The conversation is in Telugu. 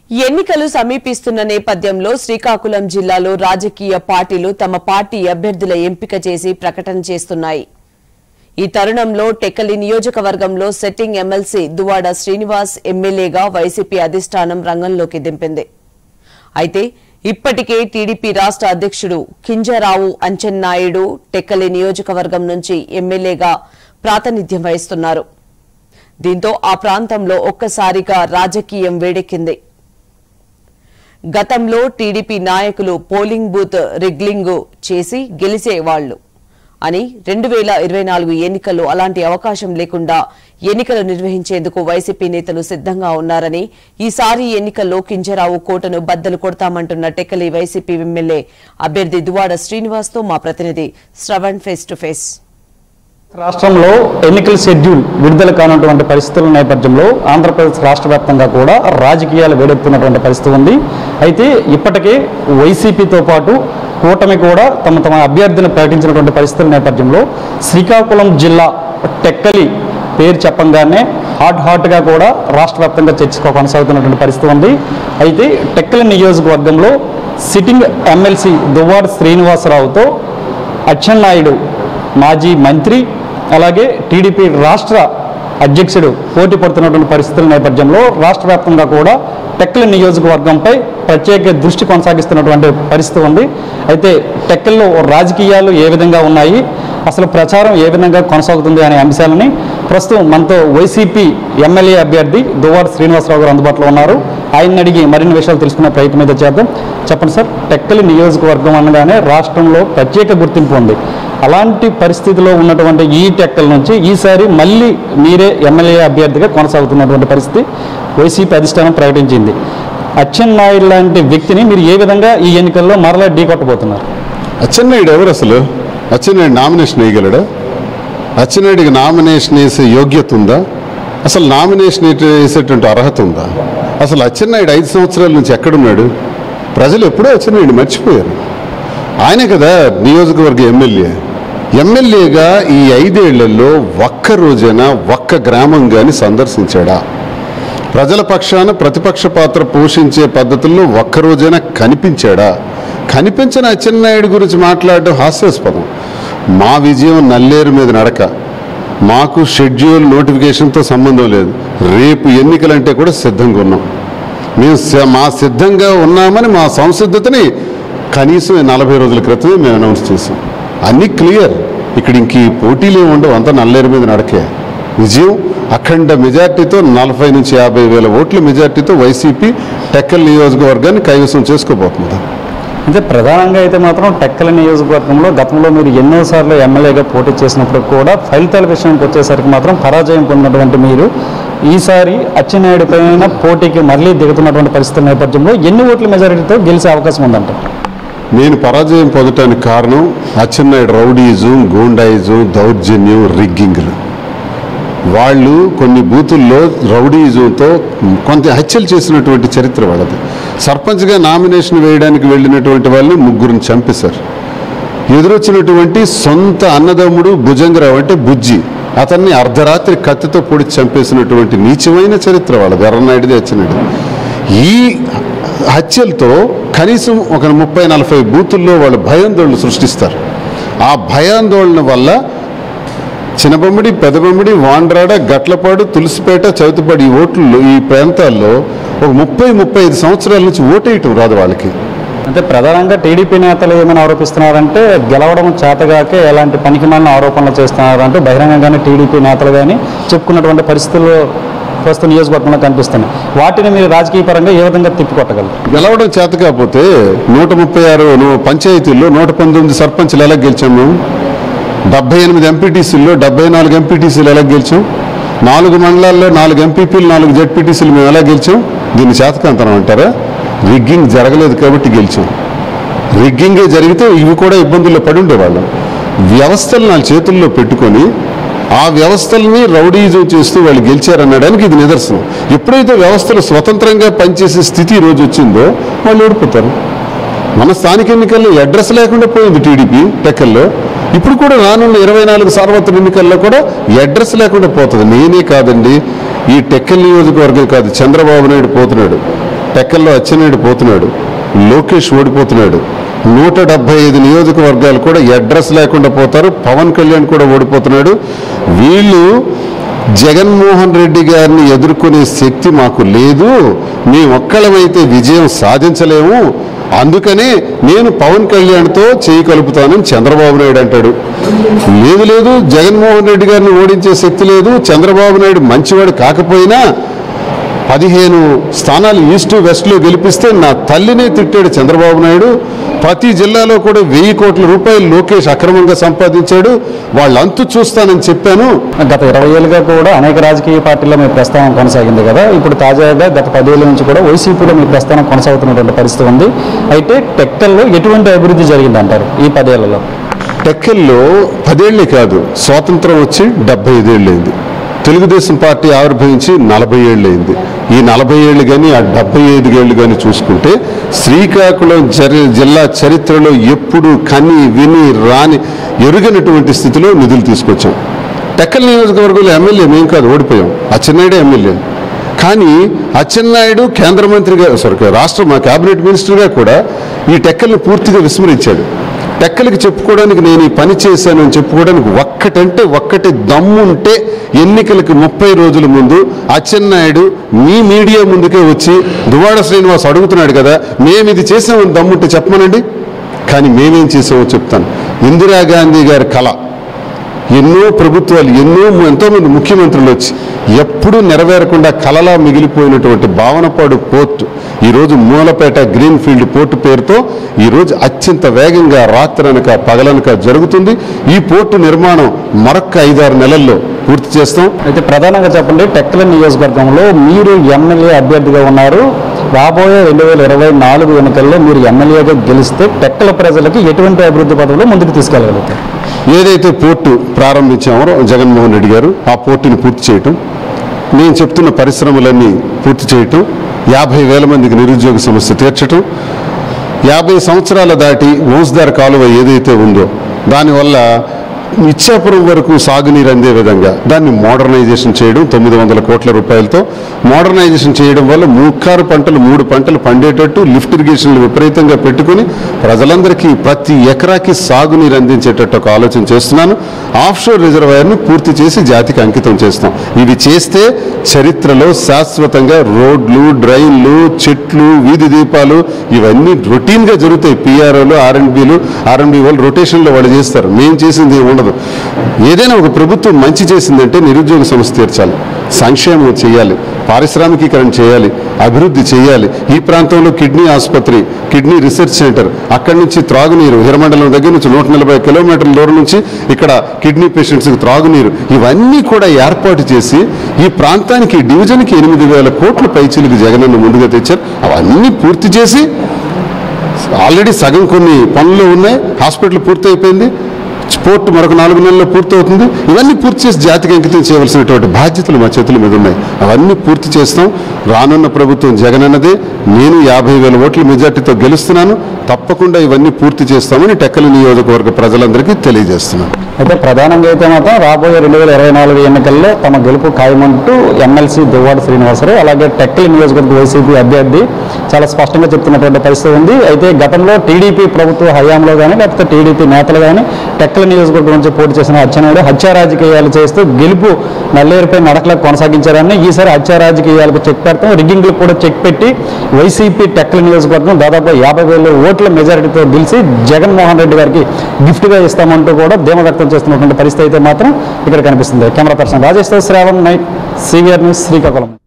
ఎన్నికలు సమీపిస్తున్న నేపథ్యంలో శ్రీకాకుళం జిల్లాలో రాజకీయ పార్టీలు తమ పార్టీ అభ్యర్థుల ఎంపిక చేసి ప్రకటన చేస్తున్నాయి ఈ తరుణంలో టెక్కలి నియోజకవర్గంలో సెట్టింగ్ ఎమ్మెల్సీ దువాడ శ్రీనివాస్ ఎమ్మెల్యేగా వైసీపీ అధిష్టానం రంగంలోకి దింపింది అయితే ఇప్పటికే టీడీపీ రాష్ట్ర అధ్యక్షుడు కింజరావు అంచెన్నాయుడు టెక్కలి నియోజకవర్గం నుంచి ఎమ్మెల్యేగా ప్రాతినిధ్యం వహిస్తున్నారు దీంతో ఆ ప్రాంతంలో ఒక్కసారిగా రాజకీయం వేడెక్కింది గతంలో టీడీపీ నాయకులు పోలింగ్ బూత్ రిగ్లింగ్ చేసి గెలిచేవాళ్లు అని రెండు వేల ఇరవై నాలుగు ఎన్నికల్లో అలాంటి అవకాశం లేకుండా ఎన్నికలు నిర్వహించేందుకు వైసీపీ నేతలు సిద్ధంగా ఉన్నారని ఈసారి ఎన్నికల్లో కింజరావు కోటను బద్దలు కొడతామంటున్న టెక్కలి వైసీపీ ఎమ్మెల్యే అభ్యర్థి దువాడ శ్రీనివాస్తో మా ప్రతినిధి శ్రవణ్ ఫేస్ టు ఫేస్ రాష్ట్రంలో ఎన్నికల షెడ్యూల్ విడుదల కానటువంటి పరిస్థితుల నేపథ్యంలో ఆంధ్రప్రదేశ్ రాష్ట్ర వ్యాప్తంగా కూడా రాజకీయాలు వేడెక్కుతున్నటువంటి పరిస్థితి ఉంది అయితే ఇప్పటికే వైసీపీతో పాటు కూటమి కూడా తమ తమ అభ్యర్థిని ప్రకటించినటువంటి పరిస్థితుల నేపథ్యంలో శ్రీకాకుళం జిల్లా టెక్కలి పేరు చెప్పంగానే హాట్ హాట్గా కూడా రాష్ట్ర వ్యాప్తంగా చర్చ కొనసాగుతున్నటువంటి పరిస్థితి ఉంది అయితే టెక్కలి నియోజకవర్గంలో సిట్టింగ్ ఎమ్మెల్సీ దువ్వాడ శ్రీనివాసరావుతో అచ్చెన్నాయుడు మాజీ మంత్రి అలాగే టీడీపీ రాష్ట్ర అధ్యక్షుడు పోటీ పడుతున్నటువంటి పరిస్థితుల నేపథ్యంలో రాష్ట్ర వ్యాప్తంగా కూడా టెక్కలి నియోజకవర్గంపై ప్రత్యేక దృష్టి కొనసాగిస్తున్నటువంటి పరిస్థితి ఉంది అయితే టెక్కల్లో రాజకీయాలు ఏ విధంగా ఉన్నాయి అసలు ప్రచారం ఏ విధంగా కొనసాగుతుంది అనే అంశాలని ప్రస్తుతం మనతో వైసీపీ ఎమ్మెల్యే అభ్యర్థి దువ్వాడ శ్రీనివాసరావు గారు అందుబాటులో ఉన్నారు ఆయన్ని అడిగి మరిన్ని విషయాలు తెలుసుకునే ప్రయత్నం అయితే చేద్దాం చెప్పండి సార్ టెక్కలి నియోజకవర్గం అనగానే రాష్ట్రంలో ప్రత్యేక గుర్తింపు ఉంది అలాంటి పరిస్థితిలో ఉన్నటువంటి ఈ టెక్కల నుంచి ఈసారి మళ్ళీ మీరే ఎమ్మెల్యే అభ్యర్థిగా కొనసాగుతున్నటువంటి పరిస్థితి వైసీపీ అధిష్టానం ప్రకటించింది అచ్చెన్నాయుడు లాంటి వ్యక్తిని మీరు ఏ విధంగా ఈ ఎన్నికల్లో మరలా ఢీకొట్టబోతున్నారు అచ్చెన్నాయుడు ఎవరు అసలు అచ్చెన్నాయుడు నామినేషన్ వేయగలడా అచ్చెన్నాయుడికి నామినేషన్ వేసే యోగ్యత ఉందా అసలు నామినేషన్ వేసేటువంటి అర్హత ఉందా అసలు అచ్చెన్నాయుడు ఐదు సంవత్సరాల నుంచి ఎక్కడున్నాడు ప్రజలు ఎప్పుడో అచ్చెన్నాయుడు మర్చిపోయారు ఆయనే కదా నియోజకవర్గ ఎమ్మెల్యే ఎమ్మెల్యేగా ఈ ఐదేళ్లలో ఒక్క రోజైనా ఒక్క గ్రామం కానీ సందర్శించాడా ప్రజల పక్షాన ప్రతిపక్ష పాత్ర పోషించే పద్ధతుల్లో ఒక్కరోజైనా కనిపించాడా కనిపించిన అచ్చెన్నాయుడు గురించి మాట్లాడడం హాస్యాస్పదం మా విజయం నల్లేరు మీద నడక మాకు షెడ్యూల్ నోటిఫికేషన్తో సంబంధం లేదు రేపు ఎన్నికలంటే కూడా సిద్ధంగా ఉన్నాం మేము స- మా సిద్ధంగా ఉన్నామని మా సంసిద్ధతని కనీసం నలభై రోజుల క్రితమే మేము అనౌన్స్ చేసాం అన్నీ క్లియర్ ఇక్కడ ఇంక ఈ పోటీలు ఏమి ఉండవు అంతా నల్లేరు మీద నడకే విజయం అఖండ మెజార్టీతో నలభై నుంచి యాభై వేల ఓట్ల మెజార్టీతో వైసీపీ టెక్కల్ నియోజకవర్గాన్ని కైవసం చేసుకోబోతుంది అంటే ప్రధానంగా అయితే మాత్రం టెక్కల నియోజకవర్గంలో గతంలో మీరు ఎన్నోసార్లు ఎమ్మెల్యేగా పోటీ చేసినప్పుడు కూడా ఫలితాల విషయానికి వచ్చేసరికి మాత్రం పరాజయం పొందినటువంటి మీరు ఈసారి అచ్చెన్నాయుడు పైన పోటీకి మళ్ళీ దిగుతున్నటువంటి పరిస్థితుల నేపథ్యంలో ఎన్ని ఓట్ల మెజారిటీతో గెలిచే అవకాశం ఉందంట నేను పరాజయం పొందటానికి కారణం అచ్చెన్నాయుడు రౌడీజం గూండాయిజం దౌర్జన్యం రిగ్గింగ్లు వాళ్ళు కొన్ని బూతుల్లో రౌడీజంతో కొంత హత్యలు చేసినటువంటి చరిత్ర వాళ్ళది సర్పంచ్గా నామినేషన్ వేయడానికి వెళ్ళినటువంటి వాళ్ళని ముగ్గురిని చంపేశారు ఎదురొచ్చినటువంటి సొంత అన్నదమ్ముడు భుజంగరావు అంటే బుజ్జి అతన్ని అర్ధరాత్రి కత్తితో పొడిచి చంపేసినటువంటి నీచమైన చరిత్ర వాళ్ళది ఎర్రనాయుడిది అచ్చినాడు ఈ హత్యలతో కనీసం ఒక ముప్పై నలభై బూతుల్లో వాళ్ళు భయాందోళన సృష్టిస్తారు ఆ భయాందోళన వల్ల చిన్నబొమ్మడి పెదబొమ్మడి వాండ్రాడ గట్లపాడు తులసిపేట చౌతుపాడు ఈ ఓట్లు ఈ ప్రాంతాల్లో ఒక ముప్పై ముప్పై ఐదు సంవత్సరాల నుంచి ఓటేయటం రాదు వాళ్ళకి అంటే ప్రధానంగా టీడీపీ నేతలు ఏమైనా ఆరోపిస్తున్నారంటే గెలవడం చేతగాకే ఎలాంటి పనికిమాలిన ఆరోపణలు చేస్తున్నారంటూ బహిరంగంగానే టీడీపీ నేతలు కానీ చెప్పుకున్నటువంటి పరిస్థితులు ప్రస్తుత నియోజకవర్గంలో కనిపిస్తున్నాయి వాటిని మీరు రాజకీయ పరంగా ఏ విధంగా తిప్పికొట్టగలరు గెలవడం చేత కాకపోతే నూట ముప్పై ఆరు ను- పంచాయతీల్లో నూట పంతొమ్మిది సర్పంచ్లు ఎలా గెలిచాం మేము డెబ్బై ఎనిమిది ఎంపీటీసీల్లో డెబ్బై నాలుగు ఎంపీటీసీలు ఎలా గెలిచాం నాలుగు మండలాల్లో నాలుగు ఎంపీపీలు నాలుగు జెడ్పీటీసీలు మేము ఎలా గెలిచాం దీన్ని చేతకాంతనం అంటారా రిగ్గింగ్ జరగలేదు కాబట్టి గెలిచాం రిగ్గింగే జరిగితే ఇవి కూడా ఇబ్బందుల్లో పడి ఉండేవాళ్ళం వ్యవస్థలు నా చేతుల్లో పెట్టుకొని ఆ వ్యవస్థల్ని రౌడీజం చేస్తూ వాళ్ళు గెలిచారనడానికి ఇది నిదర్శనం ఎప్పుడైతే వ్యవస్థలు స్వతంత్రంగా పనిచేసే స్థితి ఈ రోజు వచ్చిందో వాళ్ళు ఓడిపోతారు మన స్థానిక ఎన్నికల్లో అడ్రస్ లేకుండా పోయింది టీడీపీ టెక్కల్లో ఇప్పుడు కూడా రానున్న ఇరవై నాలుగు సార్వత్రిక ఎన్నికల్లో కూడా అడ్రస్ లేకుండా పోతుంది నేనే కాదండి ఈ టెక్కల్ నియోజకవర్గం కాదు చంద్రబాబు నాయుడు పోతున్నాడు టెక్కల్లో అచ్చెన్నాయుడు పోతున్నాడు లోకేష్ ఓడిపోతున్నాడు నూట డెబ్బై ఐదు నియోజకవర్గాలు కూడా అడ్రస్ లేకుండా పోతారు పవన్ కళ్యాణ్ కూడా ఓడిపోతున్నాడు వీళ్ళు జగన్మోహన్ రెడ్డి గారిని ఎదుర్కొనే శక్తి మాకు లేదు మేము ఒక్కళ్ళమైతే విజయం సాధించలేము అందుకనే నేను పవన్ కళ్యాణ్తో చేయి కలుపుతానని చంద్రబాబు నాయుడు అంటాడు లేదు లేదు జగన్మోహన్ రెడ్డి గారిని ఓడించే శక్తి లేదు చంద్రబాబు నాయుడు మంచివాడు కాకపోయినా పదిహేను స్థానాలు ఈస్ట్ వెస్ట్లో గెలిపిస్తే నా తల్లినే తిట్టాడు చంద్రబాబు నాయుడు ప్రతి జిల్లాలో కూడా వెయ్యి కోట్ల రూపాయలు లోకేష్ అక్రమంగా సంపాదించాడు వాళ్ళ అంతు చూస్తానని చెప్పాను గత ఇరవై ఏళ్ళుగా కూడా అనేక రాజకీయ పార్టీల్లో మీ ప్రస్థానం కొనసాగింది కదా ఇప్పుడు తాజాగా గత పదేళ్ళ నుంచి కూడా వైసీపీలో మీ ప్రస్థానం కొనసాగుతున్నటువంటి పరిస్థితి ఉంది అయితే టెక్కల్లో ఎటువంటి అభివృద్ధి జరిగిందంటారు ఈ పదేళ్లలో టెక్కల్లో పదేళ్లే కాదు స్వాతంత్రం వచ్చి డెబ్బై ఐదేళ్ళైంది తెలుగుదేశం పార్టీ ఆవిర్భవించి నలభై ఏళ్ళైంది ఈ నలభై ఏళ్ళు కానీ ఆ డెబ్బై ఐదు ఏళ్ళు కానీ చూసుకుంటే శ్రీకాకుళం జరి జిల్లా చరిత్రలో ఎప్పుడు కని విని రాని ఎరుగనటువంటి స్థితిలో నిధులు తీసుకొచ్చాం టెక్కల్ నియోజకవర్గంలో ఎమ్మెల్యే మేము కాదు ఓడిపోయాం అచ్చెన్నాయుడే ఎమ్మెల్యే కానీ అచ్చెన్నాయుడు కేంద్ర మంత్రిగా సారీ రాష్ట్ర మా కేబినెట్ మినిస్టర్గా కూడా ఈ టెక్కల్ని పూర్తిగా విస్మరించాడు టెక్కలకి చెప్పుకోవడానికి నేను ఈ పని చేశానని చెప్పుకోవడానికి ఒక్కటంటే ఒక్కటి దమ్ముంటే ఎన్నికలకి ముప్పై రోజుల ముందు అచ్చెన్నాయుడు మీ మీడియా ముందుకే వచ్చి దువాడ శ్రీనివాస్ అడుగుతున్నాడు కదా మేము ఇది చేసామని దమ్ముంటే చెప్పమనండి కానీ మేమేం చేసామో చెప్తాను ఇందిరాగాంధీ గారి కళ ఎన్నో ప్రభుత్వాలు ఎన్నో ఎంతోమంది ముఖ్యమంత్రులు వచ్చి ఎప్పుడూ నెరవేరకుండా కలలా మిగిలిపోయినటువంటి భావనపాడు పోర్టు ఈరోజు మూలపేట గ్రీన్ ఫీల్డ్ పోర్టు పేరుతో ఈరోజు అత్యంత వేగంగా రాత్రనక పగలనక జరుగుతుంది ఈ పోర్టు నిర్మాణం మరొక్క ఐదారు నెలల్లో పూర్తి చేస్తాం అయితే ప్రధానంగా చెప్పండి టెక్కల నియోజకవర్గంలో మీరు ఎమ్మెల్యే అభ్యర్థిగా ఉన్నారు రాబోయే రెండు వేల ఇరవై నాలుగు ఎన్నికల్లో మీరు ఎమ్మెల్యేగా గెలిస్తే టెక్కల ప్రజలకి ఎటువంటి అభివృద్ధి పదవులు ముందుకు తీసుకెళ్ళగలుగుతారు ఏదైతే పోర్టు ప్రారంభించామో జగన్మోహన్ రెడ్డి గారు ఆ పోర్టుని పూర్తి చేయటం నేను చెప్తున్న పరిశ్రమలన్నీ పూర్తి చేయటం యాభై వేల మందికి నిరుద్యోగ సమస్య తీర్చటం యాభై సంవత్సరాల దాటి వంశధార కాలువ ఏదైతే ఉందో దానివల్ల ఇచ్చాపురం వరకు సాగునీరు అందే విధంగా దాన్ని మోడర్నైజేషన్ చేయడం తొమ్మిది వందల కోట్ల రూపాయలతో మోడర్నైజేషన్ చేయడం వల్ల ముక్కారు పంటలు మూడు పంటలు పండేటట్టు లిఫ్ట్ ఇరిగేషన్లు విపరీతంగా పెట్టుకుని ప్రజలందరికీ ప్రతి ఎకరాకి సాగునీరు అందించేటట్టు ఒక ఆలోచన చేస్తున్నాను ఆఫ్షోర్ రిజర్వాయర్ని పూర్తి చేసి జాతికి అంకితం చేస్తాం ఇవి చేస్తే చరిత్రలో శాశ్వతంగా రోడ్లు డ్రైన్లు చెట్లు వీధి దీపాలు ఇవన్నీ రొటీన్గా జరుగుతాయి పిఆర్ఓలు ఆర్ఎండ్బీలు ఆర్ఎండ్బీ వాళ్ళు రొటేషన్లో వాళ్ళు చేస్తారు మేము చేసింది ఏమి ఉండదు ఏదైనా ఒక ప్రభుత్వం మంచి చేసిందంటే నిరుద్యోగ సమస్య తీర్చాలి సంక్షేమం చేయాలి పారిశ్రామికీకరణ చేయాలి అభివృద్ధి చేయాలి ఈ ప్రాంతంలో కిడ్నీ ఆసుపత్రి కిడ్నీ రీసెర్చ్ సెంటర్ అక్కడి నుంచి త్రాగునీరు హిరమండలం దగ్గర నుంచి నూట నలభై కిలోమీటర్ల దూరం నుంచి ఇక్కడ కిడ్నీ పేషెంట్స్కి త్రాగునీరు ఇవన్నీ కూడా ఏర్పాటు చేసి ఈ ప్రాంతానికి ఈ డివిజన్కి ఎనిమిది వేల కోట్ల పైచీలకు జగనన్న ముందుగా తెచ్చారు అవన్నీ పూర్తి చేసి ఆల్రెడీ సగం కొన్ని పనులు ఉన్నాయి హాస్పిటల్ పూర్తి అయిపోయింది స్పోర్ట్ మరొక నాలుగు నెలల్లో పూర్తి అవుతుంది ఇవన్నీ పూర్తి చేసి జాతికి అంకితం చేయవలసినటువంటి బాధ్యతలు మా చేతుల మీద ఉన్నాయి అవన్నీ పూర్తి చేస్తాం రానున్న ప్రభుత్వం జగన్ అన్నదే నేను యాభై వేల ఓట్ల మెజార్టీతో గెలుస్తున్నాను తప్పకుండా ఇవన్నీ పూర్తి చేస్తామని టెక్కలి నియోజకవర్గ ప్రజలందరికీ తెలియజేస్తున్నాను అయితే ప్రధానంగా అయితే మాత్రం రాబోయే రెండు వేల ఇరవై నాలుగు ఎన్నికల్లో తమ గెలుపు ఖాయమంటూ ఎమ్మెల్సీ దువ్వాడ శ్రీనివాసరావు అలాగే టెక్కలి నియోజకవర్గ వైసీపీ అభ్యర్థి చాలా స్పష్టంగా చెప్తున్నటువంటి పరిస్థితి ఉంది అయితే గతంలో టీడీపీ ప్రభుత్వ హయాంలో కానీ లేకపోతే టీడీపీ నేతలు కానీ టెక్కల నియోజకవర్గం నుంచి పోటీ చేసిన అచ్చెన్నాయుడు హత్య రాజకీయాలు చేస్తూ గెలుపు నల్లేరుపై నడకలకు కొనసాగించారని ఈసారి హత్య రాజకీయాలకు చెక్ పెడతాం రిగ్గింగ్లకు కూడా చెక్ పెట్టి వైసీపీ టెక్కల నియోజకవర్గం దాదాపు యాభై వేల ఓట్ల మెజారిటీతో గెలిచి జగన్మోహన్ రెడ్డి గారికి గిఫ్ట్గా ఇస్తామంటూ కూడా ధీమ వ్యక్తం చేస్తున్నటువంటి పరిస్థితి అయితే మాత్రం ఇక్కడ కనిపిస్తుంది కెమెరా పర్సన్ రాజేశ్వర శ్రావణ్ నైట్ సీనియర్ న్యూస్ శ్రీకాకుళం